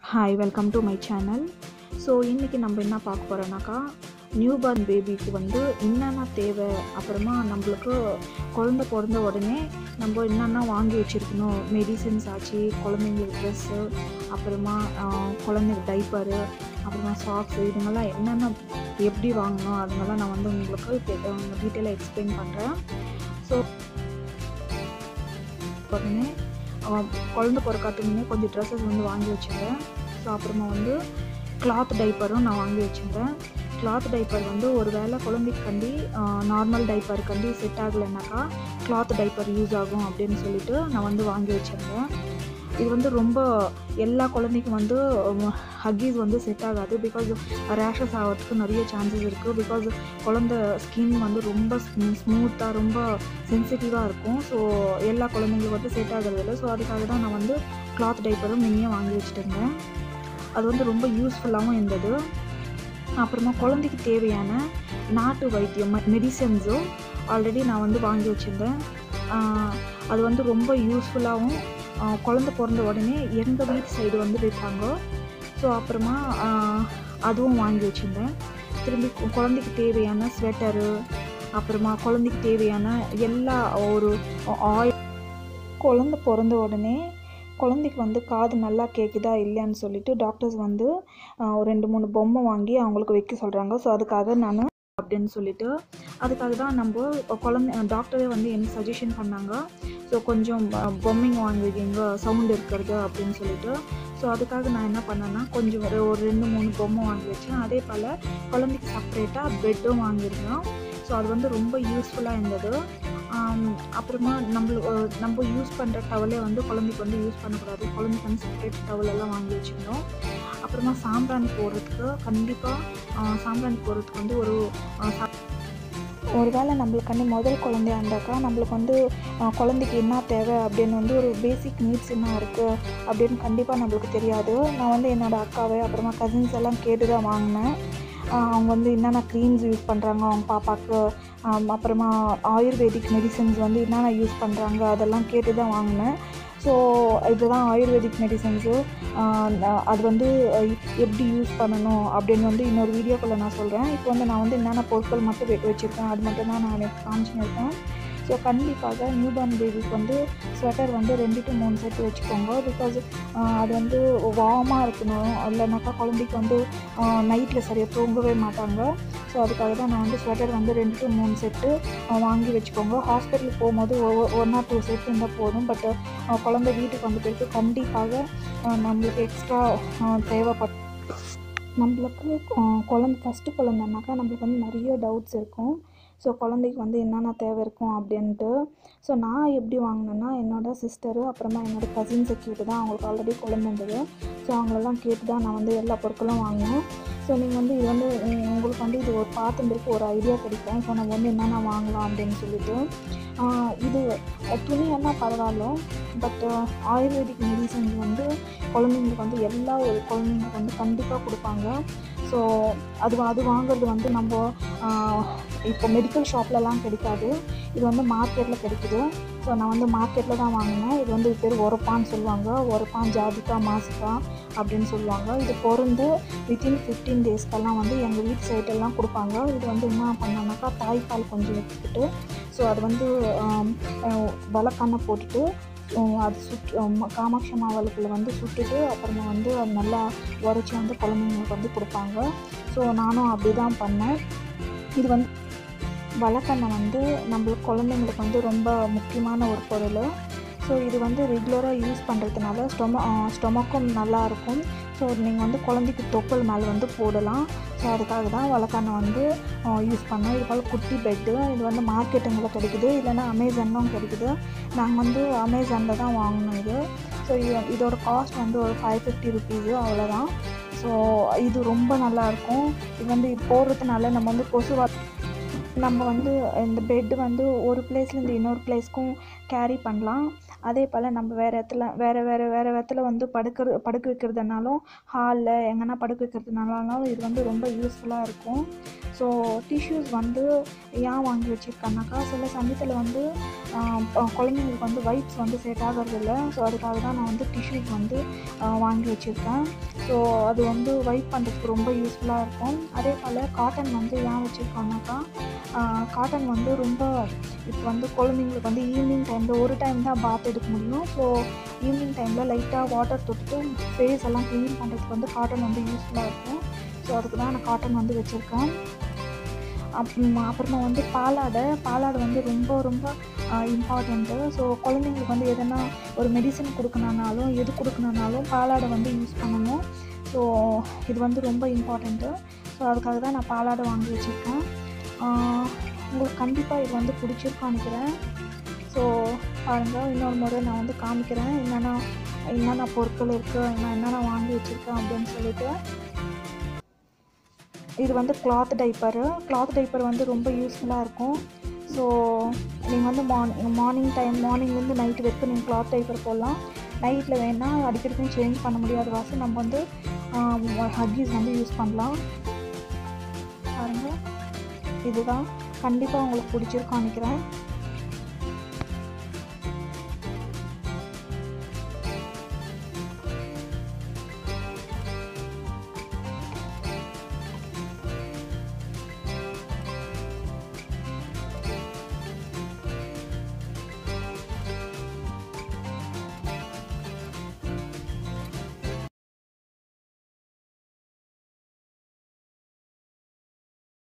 hi welcome to my channel so இன்றைக்கி நம்ம என்ன பார்க்க போகிறோன்னாக்கா நியூ பார்ன் பேபிக்கு வந்து என்னென்ன தேவை அப்புறமா நம்மளுக்கு குழந்த பிறந்த உடனே நம்ம என்னென்ன வாங்கி வச்சுருக்கணும் மெடிசின்ஸ் ஆச்சு குழந்தைங்களுக்கு ட்ரெஸ்ஸு அப்புறமா ஆஹ், குழந்தைங்க டைப்பரு அப்புறமா சாக்ஸ் இதுங்கெல்லாம் என்னென்ன எப்படி வாங்கணும் அதுங்கெல்லாம் நான் வந்து உங்களுக்கு டீட்டெயிலாக எக்ஸ்பிளைன் பண்ணுறேன் ஸோ உடனே ஆஹ், குழந்த பிறக்காத்துக்கு முன்னே கொஞ்சம் ட்ரெஸ்ஸஸ் வந்து வாங்கி வச்சுருந்தேன் ஸோ அப்புறமா வந்து கிளாத் டைப்பரும் நான் வாங்கி வச்சுருந்தேன் கிளாத் டைப்பர் வந்து ஒரு வேளை குழந்தைக்கு கண்டி நார்மல் டைப்பர் கண்டி செட் ஆகலைனாக்கா கிளாத் டைப்பர் யூஸ் ஆகும் அப்படின்னு சொல்லிட்டு நான் வந்து வாங்கி வச்சுருந்தேன் இது வந்து ரொம்ப எல்லா குழந்தைக்கும் வந்து ஹக்கீஸ் வந்து செட் ஆகாது பிகாஸ் ரேஷஸ் ஆகிறதுக்கு நிறைய சான்சஸ் இருக்குது பிகாஸ் குழந்த ஸ்கின் வந்து ரொம்ப ஸ்மூத்தாக ரொம்ப சென்சிட்டிவாக இருக்கும் ஸோ எல்லா குழந்தைங்களுக்கும் வந்து செட் ஆகிறது இல்லை ஸோ அதுக்காக தான் நான் வந்து கிளாத் டைப்பரும் மினியாக வாங்கி வச்சுட்டு இருந்தேன் அது வந்து ரொம்ப யூஸ்ஃபுல்லாகவும் இருந்தது அப்புறமா குழந்தைக்கு தேவையான நாட்டு வைத்தியம் மெடிசன்ஸும் ஆல்ரெடி நான் வந்து வாங்கி வச்சுருந்தேன் ஆஹ் அது வந்து ரொம்ப யூஸ்ஃபுல்லாகவும் குழந்த பிறந்த உடனே எங்கள் வீட்டு சைடு வந்து விற்பாங்க ஸோ அப்புறமா ஆஹ் அதுவும் வாங்கி வச்சுருந்தேன் திரும்பி கு- குழந்தைக்கு தேவையான ஸ்வெட்டரு அப்புறமா குழந்தைக்கு தேவையான எல்லா ஒரு ஆயில் குழந்த பிறந்த உடனே குழந்தைக்கு வந்து காது நல்லா கேட்குதா இல்லையான்னு சொல்லிட்டு டாக்டர்ஸ் வந்து ஆஹ், ஒரு ரெண்டு மூணு பொம்மை வாங்கி அவங்களுக்கு வைக்க சொல்கிறாங்க ஸோ அதுக்காக நான் அப்படின்னு சொல்லிட்டு அதுக்காக தான் நம்ம குழந்தை டாக்டரே வந்து எனக்கு சஜஷன் பண்ணாங்க ஸோ கொஞ்சம் ப- பொம்மைங்க வாங்கி வைக்கிங்க சவுண்ட் இருக்கிறது அப்படின்னு சொல்லிட்டு ஸோ அதுக்காக நான் என்ன பண்ணேன்னா கொஞ்சம் ஒரு ஒரு ரெண்டு மூணு பொம்மை வாங்கி வச்சேன் அதே போல் குழந்தைக்கு செப்பரேட்டாக பெட்டும் வாங்கியிருந்தோம் ஸோ அது வந்து ரொம்ப யூஸ்ஃபுல்லாக இருந்தது ஆம், அப்புறமா நம்மளுக்கு நம்ம யூஸ் பண்ணுற டவலே வந்து குழந்தைக்கு வந்து யூஸ் பண்ணக்கூடாது குழந்தைக்கு வந்து செப்பரேட் டவல் எல்லாம் வாங்கி வச்சுருந்தோம் அப்புறமா சாம்பிராணி போடுறதுக்கு கண்டிப்பாக சாம்பிராணி போடுறதுக்கு வந்து ஒரு ஆ, சா- ஒருவேளை நம்மளுக்கு வந்து முதல் குழந்தையா இருந்தாக்கா நம்மளுக்கு வந்து ஆ, குழந்தைக்கு என்ன தேவை அப்படின்னு வந்து ஒரு பேசிக் நீட்ஸ் என்ன இருக்குது அப்படின்னு கண்டிப்பாக நம்மளுக்கு தெரியாது நான் வந்து என்னோடய அக்காவை அப்புறமா கசின்ஸ் எல்லாம் கேட்டு தான் வாங்கினேன் ஆ, அவங்க வந்து என்னென்ன க்ரீம்ஸ் யூஸ் பண்ணுறாங்க அவங்க பாப்பாவுக்கு ஆம், அப்புறமா ஆயுர்வேதிக் மெடிசன்ஸ் வந்து என்னென்ன யூஸ் பண்ணுறாங்க அதெல்லாம் கேட்டு தான் வாங்கினேன் ஸோ இதுதான் ஆயுர்வேதிக் மெடிசன்ஸு அது வந்து அஹ், எப்படி யூஸ் பண்ணணும் அப்படின்னு வந்து இன்னொரு வீடியோக்குள்ளே நான் சொல்கிறேன் இப்போ வந்து நான் வந்து என்னென்ன பொருட்கள் மட்டும் வெ- வச்சுருக்கேன் அது மட்டும் தான் நான் எனக்கு காமிச்சிருக்கேன் ஸோ கண்டிப்பாக நியூபார்ன் பேபிக்கு வந்து ஸ்வெட்டர் வந்து ரெண்டு டு மூணு செட் வச்சுக்கோங்க பிகாஸ் அது வந்து வார்மாக இருக்கணும் இல்லைனாக்கா குழந்தைக்கு வந்து நைட்டில் சரியாக தூங்கவே மாட்டாங்க ஸோ அதுக்காக தான் நான் வந்து ஸ்வெட்டர் வந்து ரெண்டு டு மூணு செட்டு வாங்கி வச்சுக்கோங்க ஹாஸ்பிட்டலுக்கு போகும்போது ஒன் ஆர் டூ செட் இருந்தால் போதும் பட் குழந்தை வீட்டுக்கு வந்த பிறகு கண்டிப்பாக அஹ், நம்மளுக்கு எக்ஸ்ட்ரா தேவைப்பட் நம்மளுக்கு அஹ், குழந்தை ஃபஸ்ட்டு குழந்தைனாக்கா நம்மளுக்கு வந்து நிறைய டவுட்ஸ் இருக்கும் ஸோ குழந்தைக்கு வந்து என்னென்ன தேவை இருக்கும் அப்படின்ட்டு ஸோ நான் எப்படி வாங்கினேன்னா என்னோட சிஸ்டரு அப்புறமா என்னோட கசின்ஸை கேட்டு தான் அவங்களுக்கு ஆல்ரெடி குழந்தை இருந்தது ஸோ அவங்களெல்லாம் கேட்டு தான் நான் வந்து எல்லா பொருட்களும் வாங்கினேன் ஸோ நீங்கள் வந்து இது வந்து உம், உங்களுக்கு வந்து இது ஒரு பார்த்துருக்கு ஒரு ஐடியா கிடைக்கும் ஸோ நம்ம வந்து என்னென்ன வாங்கலாம் அப்படின்னு சொல்லிட்டு ஆஹ், இது அஹ், துணியெல்லாம் பரவாயில்ல பட் ஆயுர்வேதிக் மெடிசன்ஸ் வந்து குழந்தைங்களுக்கு வந்து எல்லா ஒரு குழந்தைங்களுக்கு வந்து கண்டிப்பாக கொடுப்பாங்க ஸோ அது அது வாங்குறது வந்து நம்ம ஆஹ், இப்போ மெடிக்கல் ஷாப்லலாம் கிடைக்காது இது வந்து மார்க்கெட்டில் கிடைக்குது ஸோ நான் வந்து மார்க்கெட்டில் தான் வாங்கினேன் இது வந்து இது பேர் உரப்பான்னு சொல்லுவாங்க உரப்பான் ஜாதிக்கா மாசிக்கா அப்படின்னு சொல்லுவாங்க இது பிறந்து வித்தின் ஃபிஃப்டீன் டேஸ்க்கெல்லாம் வந்து எங்கள் வீட்டு சைடெல்லாம் கொடுப்பாங்க இது வந்து என்ன பண்ணோன்னாக்கா தாய்ப்பால் கொஞ்சம் எடுத்துக்கிட்டு ஸோ அது வந்து ஆம், அஹ், வலக்கண்ணை போட்டுட்டு உம், அது சுட் உம், காமாட்சி மாவளுக்குள்ள வந்து சுட்டுட்டு அப்புறமா வந்து அது நல்லா உரைச்சி வந்து குழந்தைங்களுக்கு வந்து கொடுப்பாங்க ஸோ நானும் அப்படி தான் பண்ணேன் இது வந்து வழக்கெண்ணெய் வந்து நம்மளுக்கு குழந்தைங்களுக்கு வந்து ரொம்ப முக்கியமான ஒரு பொருள் ஸோ இது வந்து ரெகுலராக யூஸ் பண்ணுறதுனால ஸ்டொம ஸ்டொமக்கும் நல்லாயிருக்கும் ஸோ நீங்கள் வந்து குழந்தைக்கு தொப்புள் மேலே வந்து போடலாம் ஸோ அதுக்காக தான் வழக்கெண்ணெய் வந்து யூஸ் பண்ணோம் இது போல் குட்டி பெட்டு இது வந்து மார்க்கெட்டுங்களில் கிடைக்குது இல்லைன்னா அமேசான்லும் கிடைக்குது நாங்கள் வந்து அமேசானில் தான் வாங்கினோம் இது ஸோ இது இதோட காஸ்ட் வந்து ஒரு ஃபைவ் ஃபிஃப்டி ருபீஸு அவ்வளோதான் ஸோ இது ரொம்ப நல்லாயிருக்கும் இது வந்து இது போடுறதுனால நம்ம வந்து கொசுவா நம்ம வந்து இந்த பெட்டு வந்து ஒரு பிளேஸ்லேருந்து இன்னொரு பிளேஸ்க்கும் கேரி பண்ணலாம் அதே போல் நம்ம வேறு இடத்துல வேறு வேறு வேறு இடத்துல வந்து படுக்கிற படுக்க வைக்கிறதுனாலும் ஹாலில் எங்கன்னா படுக்க வைக்கிறதுனாலும் இது வந்து ரொம்ப யூஸ்ஃபுல்லாக இருக்கும் ஸோ டிஷ்யூஸ் வந்து ஏன் வாங்கி வச்சுருக்கேன்னாக்கா சில சமயத்தில் வந்து ஆஹ் ப- குழந்தைங்களுக்கு வந்து வைப்ஸ் வந்து செட் ஆகிறது இல்லை ஸோ அதுக்காக தான் நான் வந்து டிஷ்யூஸ் வந்து ஆஹ் வாங்கி வச்சுருக்கேன் ஸோ அது வந்து வைப் பண்ணுறதுக்கு ரொம்ப யூஸ்ஃபுல்லாக இருக்கும் அதே போல் காட்டன் வந்து ஏன் வச்சுருக்கோன்னாக்கா காட்டன் வந்து ரொம்ப இப்போ வந்து குழந்தைங்களுக்கு வந்து ஈவினிங் டைமில் ஒரு டைம் தான் பாத் எடுக்க முடியும் ஸோ ஈவினிங் டைமில் லைட்டாக வாட்டர் தொட்டுட்டு ஃபேஸ் எல்லாம் க்ளீன் பண்ணுறதுக்கு வந்து காட்டன் வந்து யூஸ்ஃபுல்லாக இருக்கும் ஸோ அதுக்கு தான் நான் காட்டன் வந்து வச்சுருக்கேன் அப்புறமா அப்புறமா வந்து பாலாடை பாலாடை வந்து ரொம்ப ரொம்ப இம்பார்ட்டண்ட்டு ஸோ குழந்தைங்களுக்கு வந்து எதனா ஒரு மெடிசன் கொடுக்கணுனாலும் எது கொடுக்கணுனாலும் பாலாடை வந்து யூஸ் பண்ணணும் ஸோ இது வந்து ரொம்ப இம்பார்ட்டண்ட்டு ஸோ அதுக்காக தான் நான் பாலாடை வாங்கி வச்சுருக்கேன் ஆஹ் உங்களுக்கு கண்டிப்பாக இது வந்து பிடிச்சிருக்கும் நினைக்கிறேன் ஸோ பாருங்கள் இன்னொரு முறை நான் வந்து காமிக்கிறேன் என்னென்ன என்னென்ன பொருட்கள் இருக்குது நான் என்னென்ன வாங்கி வச்சுருக்கேன் அப்படின்னு சொல்லிட்டு இது வந்து கிளாத் டைப்பரு கிளாத் டைப்பர் வந்து ரொம்ப யூஸ்ஃபுல்லாக இருக்கும் ஸோ நீங்கள் வந்து மார்னிங் மார்னிங் டைம் மார்னிங்லேருந்து நைட் வரைக்கும் நீங்கள் கிளாத் டைப்பர் போடலாம் நைட்டில் வேணால் அடிக்கடிக்கும் சேஞ்ச் பண்ண முடியாத வாசி நம்ம வந்து ஹக்கீஸ் வந்து யூஸ் பண்ணலாம் பாருங்கள் இதுதான் கண்டிப்பாக உங்களுக்கு பிடிச்சிருக்கும் நினைக்கிறேன்